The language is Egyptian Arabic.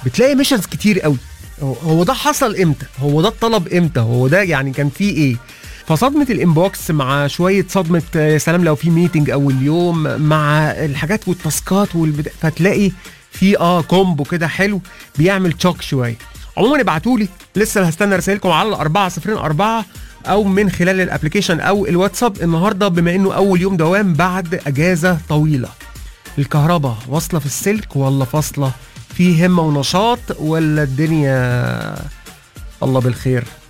بتلاقي ميشنز كتير قوي هو- هو ده حصل امتى هو ده الطلب امتى هو ده يعني كان فيه ايه فصدمة الانبوكس مع شوية صدمة آه، يا سلام لو في ميتنج اول يوم مع الحاجات والتاسكات والبدا فتلاقي في اه كومبو كده حلو بيعمل تشوك شوية عموما ابعتوا لي لسه هستنى رسائلكم على الأربعة صفرين أربعة أو من خلال الابلكيشن أو الواتساب النهاردة بما إنه أول يوم دوام بعد أجازة طويلة الكهرباء واصلة في السلك ولا فاصلة في همة ونشاط ولا الدنيا الله بالخير